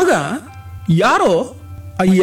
ಆಗ ಯಾರೋ ಅಯ್ಯ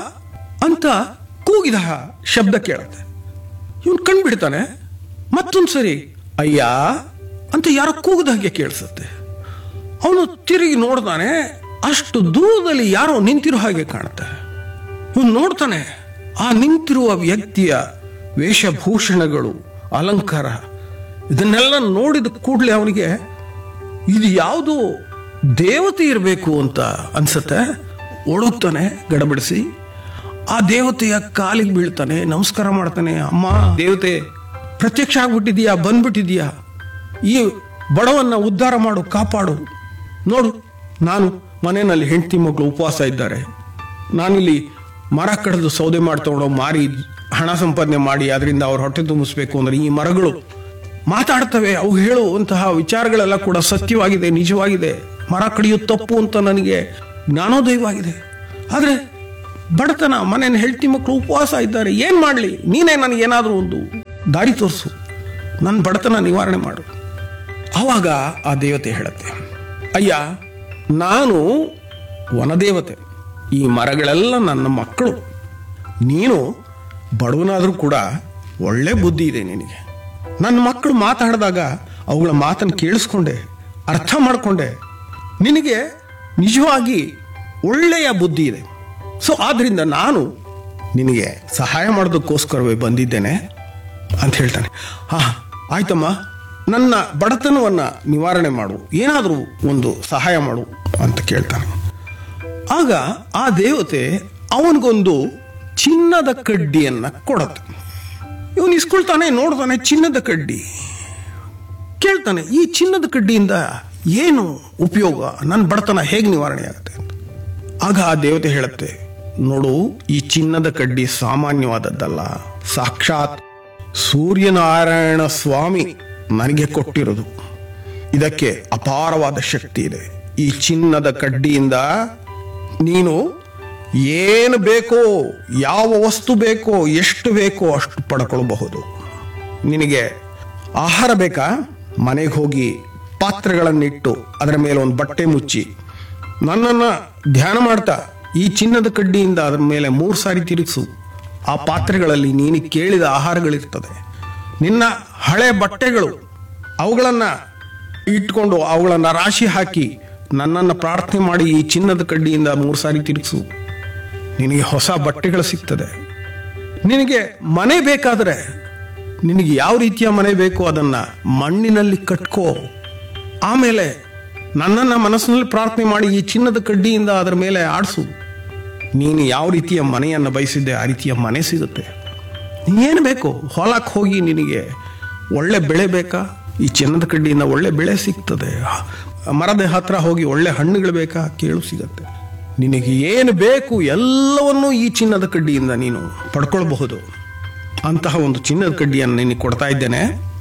ಅಂತ ಕೂಗಿದ ಶಬ್ದ ಕೇಳುತ್ತೆ ಇವನು ಕಂಡ್ಬಿಡ್ತಾನೆ ಮತ್ತೊಂದು ಸರಿ ಅಯ್ಯ ಅಂತ ಯಾರೋ ಕೂಗಿದ ಹಾಗೆ ಕೇಳಿಸುತ್ತೆ ಅವನು ತಿರುಗಿ ನೋಡ್ತಾನೆ ಅಷ್ಟು ದೂರದಲ್ಲಿ ಯಾರೋ ನಿಂತಿರೋ ಹಾಗೆ ಕಾಣುತ್ತೆ ಇವನು ನೋಡ್ತಾನೆ ಆ ನಿಂತಿರುವ ವ್ಯಕ್ತಿಯ ವೇಷಭೂಷಣಗಳು ಅಲಂಕಾರ ಇದನ್ನೆಲ್ಲ ನೋಡಿದ ಕೂಡಲೇ ಅವನಿಗೆ ಇದು ಯಾವುದು ದೇವತೆ ಇರಬೇಕು ಅಂತ ಅನ್ಸುತ್ತೆ ಒಳುತ್ತಾನೆ ಗಡಬಡಿಸಿ ಆ ದೇವತೆಯ ಕಾಲಿಗೆ ಬೀಳ್ತಾನೆ ನಮಸ್ಕಾರ ಮಾಡ್ತಾನೆ ಅಮ್ಮ ದೇವತೆ ಪ್ರತ್ಯಕ್ಷ ಆಗ್ಬಿಟ್ಟಿದೀಯಾ ಬಂದ್ಬಿಟ್ಟಿದೀಯಾ ಈ ಬಡವನ್ನ ಉದ್ಧಾರ ಮಾಡು ಕಾಪಾಡು ನೋಡು ನಾನು ಮನೆಯಲ್ಲಿ ಹೆಂಡತಿ ಮಕ್ಕಳು ಉಪವಾಸ ಇದ್ದಾರೆ ನಾನಿಲ್ಲಿ ಮರ ಕಡಿದು ಸೌದೆ ಮಾಡಿ ತಗೊಂಡು ಮಾರಿ ಹಣ ಸಂಪಾದನೆ ಮಾಡಿ ಅದರಿಂದ ಅವ್ರ ಹೊಟ್ಟೆ ತುಂಬಿಸ್ಬೇಕು ಅಂದ್ರೆ ಈ ಮರಗಳು ಮಾತಾಡ್ತವೆ ಅವು ಹೇಳುವಂತಹ ವಿಚಾರಗಳೆಲ್ಲ ಕೂಡ ಸತ್ಯವಾಗಿದೆ ನಿಜವಾಗಿದೆ ಮರ ಕಡಿಯೋದು ತಪ್ಪು ಅಂತ ನನಗೆ ಜ್ಞಾನೋದಯವಾಗಿದೆ ಆದ್ರೆ ಬಡತನ ಮನೆಯ ಹೆಂಡತಿ ಮಕ್ಕಳು ಉಪವಾಸ ಇದ್ದಾರೆ ಏನ್ ಮಾಡ್ಲಿ ನೀನೇ ನನಗೆ ಏನಾದರೂ ಒಂದು ದಾರಿ ತೋರಿಸು ನನ್ನ ಬಡತನ ನಿವಾರಣೆ ಮಾಡು ಆವಾಗ ಆ ದೇವತೆ ಹೇಳುತ್ತೆ ಅಯ್ಯ ನಾನು ವನದೇವತೆ ಈ ಮರಗಳೆಲ್ಲ ನನ್ನ ಮಕ್ಕಳು ನೀನು ಬಡವನಾದರೂ ಕೂಡ ಒಳ್ಳೆ ಬುದ್ಧಿ ಇದೆ ನಿನಗೆ ನನ್ನ ಮಕ್ಕಳು ಮಾತಾಡಿದಾಗ ಅವುಗಳ ಮಾತನ್ನು ಕೇಳಿಸ್ಕೊಂಡೆ ಅರ್ಥ ಮಾಡಿಕೊಂಡೆ ನಿನಗೆ ನಿಜವಾಗಿ ಒಳ್ಳೆಯ ಬುದ್ಧಿ ಇದೆ ಸೊ ಆದ್ರಿಂದ ನಾನು ನಿನಗೆ ಸಹಾಯ ಮಾಡೋದಕ್ಕೋಸ್ಕರವೇ ಬಂದಿದ್ದೇನೆ ಅಂತ ಹೇಳ್ತಾನೆ ಹಾ ಆಯ್ತಮ್ಮ ನನ್ನ ಬಡತನವನ್ನ ನಿವಾರಣೆ ಮಾಡು ಏನಾದರೂ ಒಂದು ಸಹಾಯ ಮಾಡು ಅಂತ ಕೇಳ್ತಾನೆ ಆಗ ಆ ದೇವತೆ ಅವನಿಗೊಂದು ಚಿನ್ನದ ಕಡ್ಡಿಯನ್ನ ಕೊಡತ್ತೆ ಇವನು ಇಸ್ಕೊಳ್ತಾನೆ ನೋಡ್ತಾನೆ ಚಿನ್ನದ ಕಡ್ಡಿ ಕೇಳ್ತಾನೆ ಈ ಚಿನ್ನದ ಕಡ್ಡಿಯಿಂದ ಏನು ಉಪಯೋಗ ನನ್ನ ಬಡತನ ಹೇಗೆ ನಿವಾರಣೆ ಆಗುತ್ತೆ ಅಂತ ಆಗ ಆ ದೇವತೆ ಹೇಳುತ್ತೆ ನೋಡು ಈ ಚಿನ್ನದ ಕಡ್ಡಿ ಸಾಮಾನ್ಯವಾದದ್ದಲ್ಲ ಸಾಕ್ಷಾತ್ ಸೂರ್ಯನಾರಾಯಣ ಸ್ವಾಮಿ ನನಗೆ ಕೊಟ್ಟಿರೋದು ಇದಕ್ಕೆ ಅಪಾರವಾದ ಶಕ್ತಿ ಇದೆ ಈ ಚಿನ್ನದ ಕಡ್ಡಿಯಿಂದ ನೀನು ಏನು ಬೇಕೋ ಯಾವ ವಸ್ತು ಬೇಕೋ ಎಷ್ಟು ಬೇಕೋ ಅಷ್ಟು ಪಡ್ಕೊಳ್ಬಹುದು ನಿನಗೆ ಆಹಾರ ಬೇಕಾ ಮನೆಗೆ ಹೋಗಿ ಪಾತ್ರೆಗಳನ್ನಿಟ್ಟು ಅದರ ಮೇಲೆ ಒಂದು ಬಟ್ಟೆ ಮುಚ್ಚಿ ನನ್ನನ್ನು ಧ್ಯಾನ ಮಾಡ್ತಾ ಈ ಚಿನ್ನದ ಕಡ್ಡಿಯಿಂದ ಅದರ ಮೇಲೆ ಮೂರು ಸಾರಿ ತಿರುಗಿಸು ಆ ಪಾತ್ರೆಗಳಲ್ಲಿ ನೀನು ಕೇಳಿದ ಆಹಾರಗಳಿರ್ತದೆ ನಿನ್ನ ಹಳೆ ಬಟ್ಟೆಗಳು ಅವುಗಳನ್ನು ಇಟ್ಕೊಂಡು ಅವುಗಳನ್ನು ರಾಶಿ ಹಾಕಿ ನನ್ನನ್ನು ಪ್ರಾರ್ಥನೆ ಮಾಡಿ ಈ ಚಿನ್ನದ ಕಡ್ಡಿಯಿಂದ ಮೂರು ಸಾರಿ ತಿರುಗಿಸು ನಿನಗೆ ಹೊಸ ಬಟ್ಟೆಗಳು ಸಿಗ್ತದೆ ನಿನಗೆ ಮನೆ ಬೇಕಾದರೆ ನಿನಗೆ ಯಾವ ರೀತಿಯ ಮನೆ ಬೇಕೋ ಅದನ್ನ ಮಣ್ಣಿನಲ್ಲಿ ಕಟ್ಕೋ ಆಮೇಲೆ ನನ್ನನ್ನು ಮನಸ್ಸಿನಲ್ಲಿ ಪ್ರಾರ್ಥನೆ ಮಾಡಿ ಈ ಚಿನ್ನದ ಕಡ್ಡಿಯಿಂದ ಅದರ ಮೇಲೆ ಆಡಿಸು ನೀನು ಯಾವ ರೀತಿಯ ಮನೆಯನ್ನು ಬಯಸಿದ್ದೆ ಆ ರೀತಿಯ ಮನೆ ಸಿಗುತ್ತೆ ಏನು ಬೇಕು ಹೊಲಕ್ಕೆ ಹೋಗಿ ನಿನಗೆ ಒಳ್ಳೆ ಬೆಳೆ ಬೇಕಾ ಈ ಚಿನ್ನದ ಕಡ್ಡಿಯಿಂದ ಒಳ್ಳೆ ಬೆಳೆ ಸಿಗ್ತದೆ ಮರದ ಹತ್ರ ಹೋಗಿ ಒಳ್ಳೆ ಹಣ್ಣುಗಳು ಬೇಕಾ ಕೇಳು ಸಿಗತ್ತೆ ನಿನಗೆ ಏನು ಬೇಕು ಎಲ್ಲವನ್ನೂ ಈ ಚಿನ್ನದ ಕಡ್ಡಿಯಿಂದ ನೀನು ಪಡ್ಕೊಳ್ಬಹುದು ಅಂತಹ ಒಂದು ಚಿನ್ನದ ಕಡ್ಡಿಯನ್ನು ನಿನಗೆ ಕೊಡ್ತಾ ಇದ್ದೇನೆ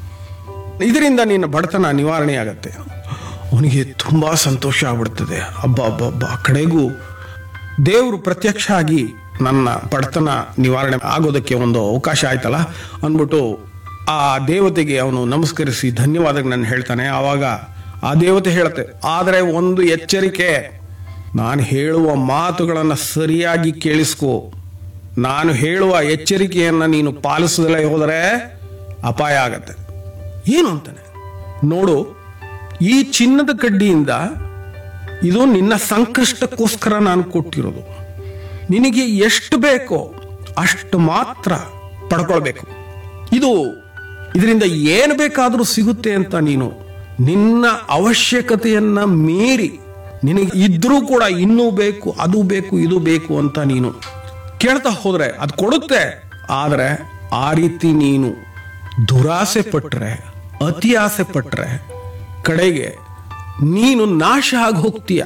ಇದರಿಂದ ನಿನ್ನ ಬಡತನ ನಿವಾರಣೆ ಆಗತ್ತೆ ಅವನಿಗೆ ತುಂಬಾ ಸಂತೋಷ ಆಗ್ಬಿಡ್ತದೆ ಹಬ್ಬ ಹಬ್ಬ ಹಬ್ಬ ಕಡೆಗೂ ದೇವರು ಪ್ರತ್ಯಕ್ಷ ಆಗಿ ನನ್ನ ಬಡತನ ನಿವಾರಣೆ ಆಗೋದಕ್ಕೆ ಒಂದು ಅವಕಾಶ ಆಯ್ತಲ್ಲ ಅಂದ್ಬಿಟ್ಟು ಆ ದೇವತೆಗೆ ಅವನು ನಮಸ್ಕರಿಸಿ ಧನ್ಯವಾದಗಳನ್ನು ಹೇಳ್ತಾನೆ ಆವಾಗ ಆ ದೇವತೆ ಹೇಳುತ್ತೆ ಆದರೆ ಒಂದು ಎಚ್ಚರಿಕೆ ನಾನು ಹೇಳುವ ಮಾತುಗಳನ್ನು ಸರಿಯಾಗಿ ಕೇಳಿಸ್ಕೋ ನಾನು ಹೇಳುವ ಎಚ್ಚರಿಕೆಯನ್ನು ನೀನು ಪಾಲಿಸದಲೇ ಹೋದರೆ ಅಪಾಯ ಆಗತ್ತೆ ಏನು ಅಂತಾನೆ ನೋಡು ಈ ಚಿನ್ನದ ಕಡ್ಡಿಯಿಂದ ಇದು ನಿನ್ನ ಸಂಕಷ್ಟಕ್ಕೋಸ್ಕರ ನಾನು ಕೊಟ್ಟಿರೋದು ನಿನಗೆ ಎಷ್ಟು ಬೇಕೋ ಅಷ್ಟು ಮಾತ್ರ ಪಡ್ಕೊಳ್ಬೇಕು ಇದು ಇದರಿಂದ ಏನು ಬೇಕಾದರೂ ಸಿಗುತ್ತೆ ಅಂತ ನೀನು ನಿನ್ನ ಅವಶ್ಯಕತೆಯನ್ನ ಮೀರಿ ನಿನಗೆ ಇದ್ರೂ ಕೂಡ ಇನ್ನೂ ಬೇಕು ಅದು ಬೇಕು ಇದು ಬೇಕು ಅಂತ ನೀನು ಕೇಳ್ತಾ ಹೋದ್ರೆ ಅದು ಕೊಡುತ್ತೆ ಆದರೆ ಆ ರೀತಿ ನೀನು ದುರಾಸೆ ಪಟ್ರೆ ಅತಿ ಆಸೆ ಪಟ್ರೆ ಕಡೆಗೆ ನೀನು ನಾಶ ಆಗಿ ಹೋಗ್ತೀಯ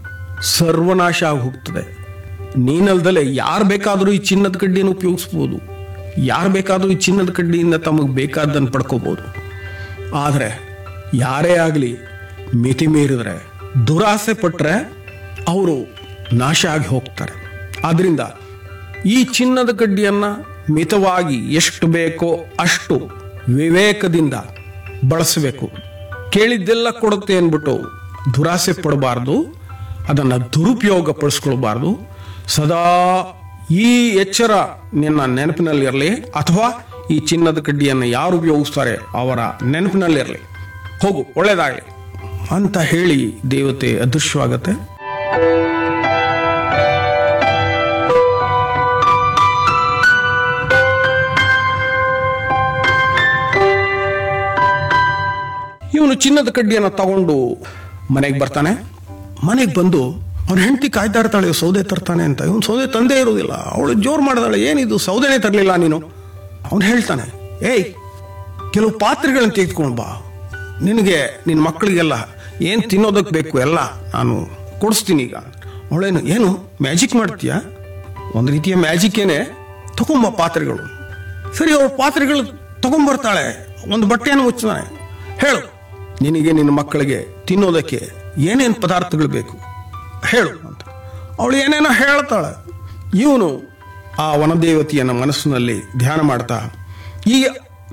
ಸರ್ವನಾಶ ಆಗಿ ಹೋಗ್ತದೆ ನೀನಲ್ದಲೆ ಯಾರು ಬೇಕಾದರೂ ಈ ಚಿನ್ನದ ಕಡ್ಡಿಯನ್ನು ಉಪಯೋಗಿಸ್ಬೋದು ಯಾರು ಬೇಕಾದರೂ ಈ ಚಿನ್ನದ ಕಡ್ಡಿಯಿಂದ ತಮಗೆ ಬೇಕಾದ್ದನ್ನು ಪಡ್ಕೋಬಹುದು ಆದರೆ ಯಾರೇ ಆಗಲಿ ಮಿತಿ ಮೀರಿದ್ರೆ ದುರಾಸೆ ಪಟ್ರೆ ಅವರು ನಾಶ ಆಗಿ ಹೋಗ್ತಾರೆ ಆದ್ರಿಂದ ಈ ಚಿನ್ನದ ಕಡ್ಡಿಯನ್ನ ಮಿತವಾಗಿ ಎಷ್ಟು ಬೇಕೋ ಅಷ್ಟು ವಿವೇಕದಿಂದ ಬಳಸಬೇಕು ಕೇಳಿದ್ದೆಲ್ಲ ಕೊಡುತ್ತೆ ಅಂದ್ಬಿಟ್ಟು ದುರಾಸೆ ಪಡಬಾರ್ದು ಅದನ್ನು ದುರುಪಯೋಗ ಪಡಿಸ್ಕೊಳ್ಬಾರ್ದು ಸದಾ ಈ ಎಚ್ಚರ ನಿನ್ನ ನೆನಪಿನಲ್ಲಿರಲಿ ಅಥವಾ ಈ ಚಿನ್ನದ ಕಡ್ಡಿಯನ್ನು ಯಾರು ಉಪಯೋಗಿಸ್ತಾರೆ ಅವರ ನೆನಪಿನಲ್ಲಿರಲಿ ಹೋಗು ಒಳ್ಳೇದಾಗಲಿ ಅಂತ ಹೇಳಿ ದೇವತೆ ಅದೃಶ್ಯವಾಗತ್ತೆ ಇವನು ಚಿನ್ನದ ಕಡ್ಡಿಯನ್ನು ತಗೊಂಡು ಮನೆಗೆ ಬರ್ತಾನೆ ಮನೆಗೆ ಬಂದು ಅವನ ಹೆಂಡತಿ ಕಾಯ್ತಾ ಇರ್ತಾಳೆ ಇವ್ನು ಸೌದೆ ತರ್ತಾನೆ ಅಂತ ಇವನು ಸೌದೆ ತಂದೇ ಇರೋದಿಲ್ಲ ಅವಳು ಜೋರು ಮಾಡಿದಾಳೆ ಏನಿದು ಸೌದೆನೇ ತರಲಿಲ್ಲ ನೀನು ಅವನು ಹೇಳ್ತಾನೆ ಏಯ್ ಕೆಲವು ಪಾತ್ರೆಗಳನ್ನು ತೆಗೆದುಕೊಂಡು ಬಾ ನಿನಗೆ ನಿನ್ನ ಮಕ್ಕಳಿಗೆಲ್ಲ ಏನು ತಿನ್ನೋದಕ್ಕೆ ಬೇಕು ಎಲ್ಲ ನಾನು ಕೊಡಿಸ್ತೀನಿ ಈಗ ಅವಳೇನು ಏನು ಮ್ಯಾಜಿಕ್ ಮಾಡ್ತೀಯಾ ಒಂದು ರೀತಿಯ ಮ್ಯಾಜಿಕ್ಕೇನೆ ತಗೊಂಬ ಪಾತ್ರೆಗಳು ಸರಿ ಅವಳು ಪಾತ್ರೆಗಳು ತಗೊಂಬರ್ತಾಳೆ ಒಂದು ಬಟ್ಟೆಯನ್ನು ಮುಚ್ತಾನೆ ಹೇಳು ನಿನಗೆ ನಿನ್ನ ಮಕ್ಕಳಿಗೆ ತಿನ್ನೋದಕ್ಕೆ ಏನೇನು ಪದಾರ್ಥಗಳು ಬೇಕು ಹೇಳು ಅಂತ ಅವಳು ಏನೇನೋ ಹೇಳ್ತಾಳೆ ಇವನು ಆ ವನದೇವತೆಯನ್ನ ಮನಸ್ಸಿನಲ್ಲಿ ಧ್ಯಾನ ಮಾಡ್ತಾ ಈ